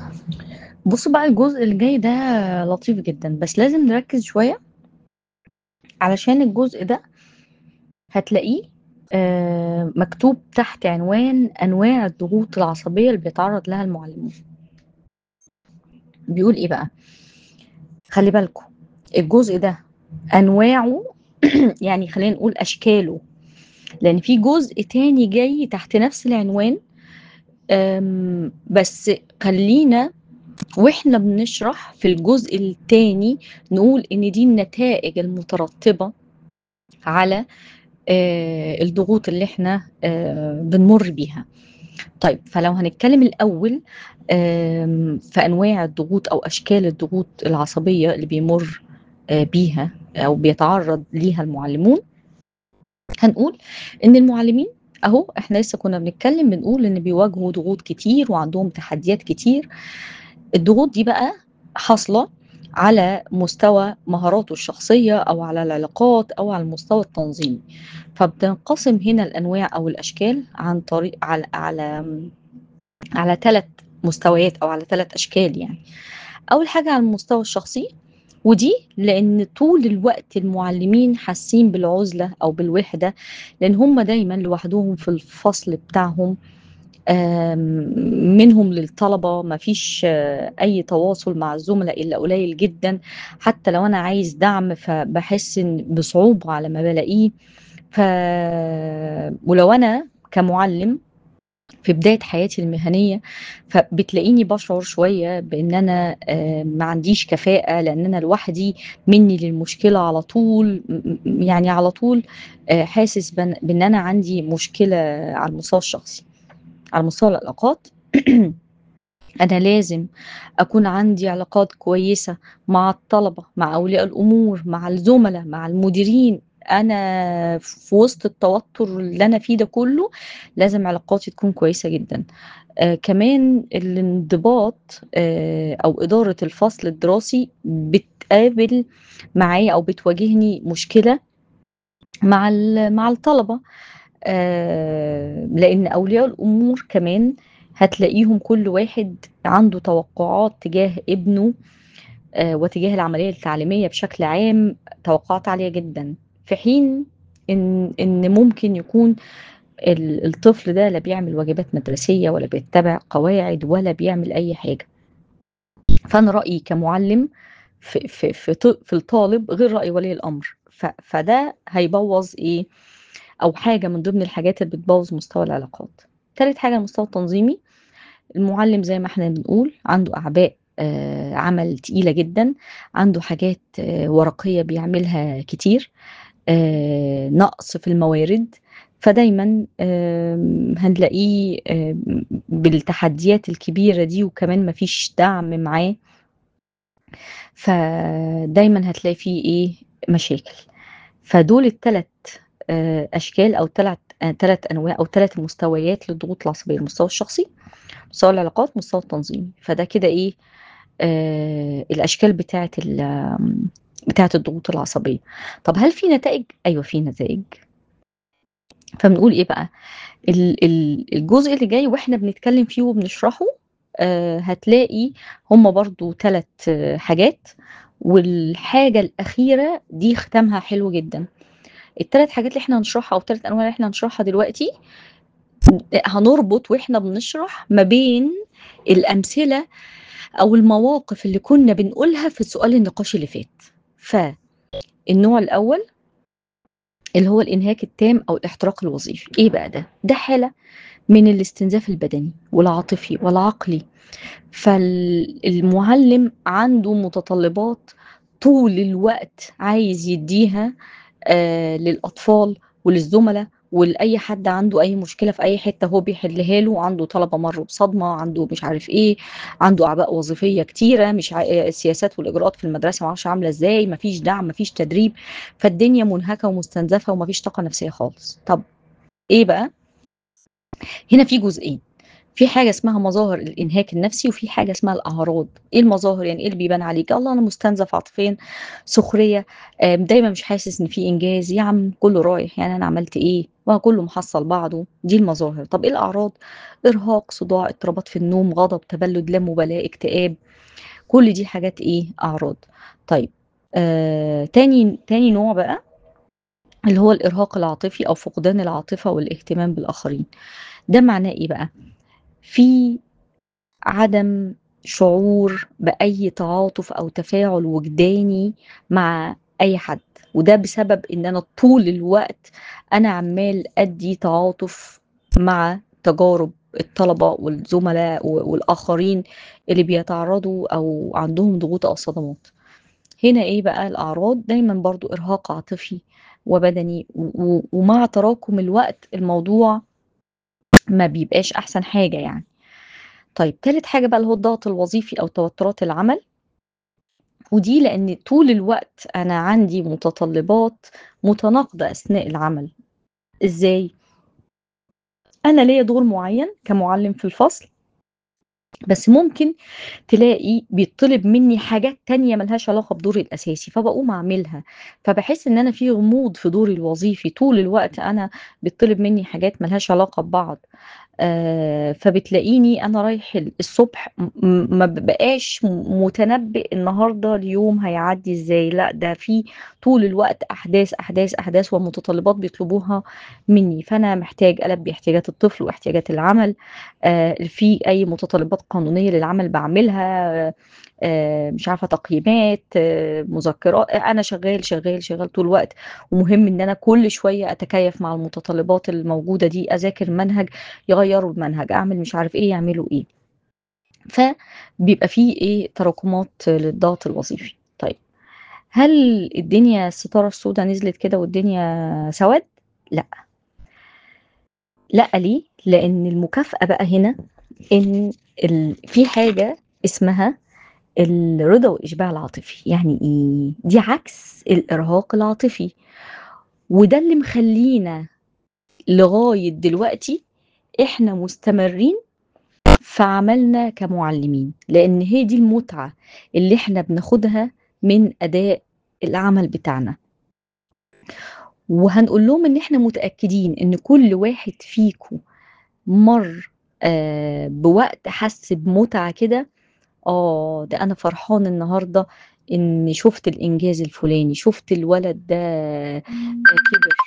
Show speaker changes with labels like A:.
A: بُصّوا بقى الجزء اللي جاي ده لطيف جدًا، بس لازم نركّز شوية علشان الجزء ده هتلاقيه آآ مكتوب تحت عنوان أنواع الضغوط العصبية اللي بيتعرّض لها المُعلِّمون. بيقول إيه بقى، خلّي بالكم الجزء ده أنواعه يعني خلّينا نقول أشكاله، لإن في جزء تاني جاي تحت نفس العنوان آمم بس خلّينا وإحنا بنشرح في الجزء التاني نقول إن دي النتائج المترتبة على آآ الضغوط اللي إحنا آآ بنمُر بيها. طيب فلو هنتكلم الأول آمم في أنواع الضغوط أو أشكال الضغوط العصبية اللي بيمُر آآ بيها أو بيتعرّض ليها المُعلِّمون هنقول إن المُعلِّمين أهو إحنا لسه كُنّا بنتكلم بنقول إن بيواجهوا ضغوط كتير وعندهم تحديات كتير، الضغوط دي بقى حاصلة على مستوى مهاراته الشخصية أو على العلاقات أو على المستوى التنظيمي، فبتنقسم هنا الأنواع أو الأشكال عن طريق على على آمم على 3 مستويات أو على 3 أشكال يعني. أول حاجة على المستوى الشخصي ودي لإن طول الوقت المُعلِّمين حاسين بالعُزلة أو بالوحدة، لإن هُم دايمًا لوحدهم في الفصل بتاعهم آمم منهم للطلبة ما فيش أي تواصل مع الزُملا إلا قليل جدًا، حتى لو أنا عايز دعم فباحس إن بصعوبة على ما بالاقيه، ف ولو أنا كمُعلِّم في بداية حياتي المهنية، فبتلاقيني باشعُر شوية بإن أنا آآ ما عنديش كفاءة لإن أنا لوحدي منّي للمشكلة على طول م م يعني على طول آآ حاسس بن بإن أنا عندي مشكلة على المستوى الشخصي. على مستوى العلاقات أنا لازم أكون عندي علاقات كويسة مع الطلبة، مع أولياء الأمور، مع الزُملا، مع المديرين، أنا في وسط التوتر اللي أنا فيه ده كُلّه لازم علاقاتي تكون كويسة جدًا. آآ كمان الانضباط آآ أو إدارة الفصل الدراسي بتقابل معايا أو بتواجهني مشكلة مع ال مع الطلبة آآ لإن أولياء الأمور كمان هتلاقيهم كل واحد عنده توقعات تجاه ابنه آآ وتجاه العملية التعليمية بشكل عام توقعات عالية جدًا، في حين إن إن ممكن يكون ال الطفل ده لا بيعمل واجبات مدرسية ولا بيتّبع قواعد ولا بيعمل أي حاجة. فأنا رأيي كمُعلِّم في في في ط في الطالب غير رأي ولي الأمر، ف فده هيبوّظ إيه، أو حاجة من ضمن الحاجات اللي بتبوّظ مستوى العلاقات. تالت حاجة المستوى التنظيمي، المُعلِّم زي ما إحنا بنقول عنده أعباء آآ عمل تقيلة جدًا، عنده حاجات ورقية بيعملها كتير، آآ نقص في الموارد، فدايمًا آمم هنلاقيه آمم بالتحديات الكبيرة دي وكمان ما فيش دعم معاه. فدايمًا هتلاقي في إيه، مشاكل. فدول ال3 آآ أشكال أأو تلات آآ 3 أنواع أو 3 مستويات للضغوط العصبية، المستوى الشخصي، مستوى العلاقات، المستوى التنظيمي. فده كده إيه، آآ الأشكال بتاعة ال آمم بتاعة الضغوط العصبية. طَب هل في نتائج؟ أيوه في نتائج. فبنقول إيه بقى، ال ال الجزء اللي جاي وإحنا بنتكلم فيه وبنشرحه آآ هتلاقي هُم برضه 3 حاجات، والحاجة الأخيرة دي ختامها حلو جدًا. ال3 حاجات اللي إحنا هنشرحها أو ال3 أنواع اللي إحنا هنشرحها دلوقتي أ هنربط وإحنا بنشرح ما بين الأمثلة أو المواقف اللي كُنّا بنقولها في سؤال النقاش اللي فات. فالنوع الأول اللي هو الإنهاك التام أو الاحتراق الوظيفي، إيه بقى ده؟ ده حالة من الاستنزاف البدني والعاطفي والعقلي، فال المُعلِّم عنده متطلبات طول الوقت عايز يدّيها آآ للأطفال وللزُملا ولأي حد عنده أي مشكلة في أي حتّة هو بيحلّها له، عنده طلبة مرّوا بصدمة، عنده مش عارف إيه، عنده أعباء وظيفية كتيرة، مش ع السياسات والإجراءات في المدرسة ما أعرفش عاملة إزاي، ما فيش دعم، ما فيش تدريب، فالدنيا مُنهكة ومستنزفة وما فيش طاقة نفسية خالص. طَب إيه بقى؟ هنا في جزئين، في حاجة اسمها مظاهر الإنهاك النفسي وفي حاجة اسمها الأعراض، إيه المظاهر يعني إيه اللي بيبان عليك؟ الله أنا مستنزف عاطفيًا، سخرية، آآ دايمًا مش حاسس إن في إنجاز، يا عم كله رايح يعني أنا عملت إيه؟ ما هو كله محصّل بعضه، دي المظاهر. طب إيه الأعراض؟ إرهاق، صداع، اضطرابات في النوم، غضب، تبلد، لا مبالاة، اكتئاب، كل دي حاجات إيه؟ أعراض. طيب آآ تاني تاني نوع بقى اللي هو الإرهاق العاطفي أو فقدان العاطفة والاهتمام بالآخرين، ده معناه إيه بقى؟ في عدم شعور بأي تعاطف أو تفاعل وجداني مع أي حد، وده بسبب إن أنا طول الوقت أنا عمّال أدّي تعاطف مع تجارب الطلبة والزملا و والآخرين اللي بيتعرّضوا أو عندهم ضغوط أو صدمات. هنا إيه بقى الأعراض؟ دايمًا برضه إرهاق عاطفي وبدني و و ومع تراكم الوقت الموضوع ما بيبقاش أحسن حاجة يعني. طيب تالت حاجة بقى اللي هو الضغط الوظيفي أو توترات العمل. ودي لإن طول الوقت أنا عندي متطلبات متناقضة أثناء العمل، إزاي؟ أنا ليّا دور معيّن كمُعلِّم في الفصل بس ممكن تلاقي بيتطلب منّي حاجات تانية ما لهاش علاقة بدوري الأساسي، فباقوم أعملها، فباحس إن أنا في غموض في دوري الوظيفي، طول الوقت أنا بيتطلب منّي حاجات ما لهاش علاقة ببعض، آآ فبتلاقيني أنا رايح ال الصبح م م ما بابقاش متنبّئ النهارده اليوم هيعدّي إزاي، لأ ده في طول الوقت أحداث، أحداث، أحداث ومتطلبات بيطلبوها منّي، فأنا محتاج ألبّي احتياجات الطفل واحتياجات العمل، آآ في أي متطلبات قانونية للعمل باعملها، آآ مش عارفة تقييمات، مذكرا أنا شغّال، شغّال، شغّال طول الوقت، ومهم إن أنا كل شوية أتكيّف مع المتطلبات الموجودة دي، أذاكر منهج، يغيّروا المنهج، أعمل مش عارف إيه، يعملوا إيه. فبيبقى في إيه، تراكمات للضغط الوظيفي. طيب هل الدنيا الستارة السودا نزلت كده والدنيا سواد؟ لأ. لأ ليه؟ لإن المكافأة بقى هنا إن ال في حاجة اسمها الرضا والإشباع العاطفي، يعني إيه؟ دي عكس الإرهاق العاطفي، وده اللي مخلّينا لغاية دلوقتي إحنا مستمرين في عملنا كمُعلِّمين، لإن هي دي المتعة اللي إحنا بناخدها من أداء العمل بتاعنا. وهنقول لهم إن إحنا متأكدين إن كل واحد فيكم مَر آآ بوقت حَس بمتعة كده، آه، ده أنا فرحان النهارده إني شُفت الإنجاز الفلاني، شُفت الولد ده كِبِر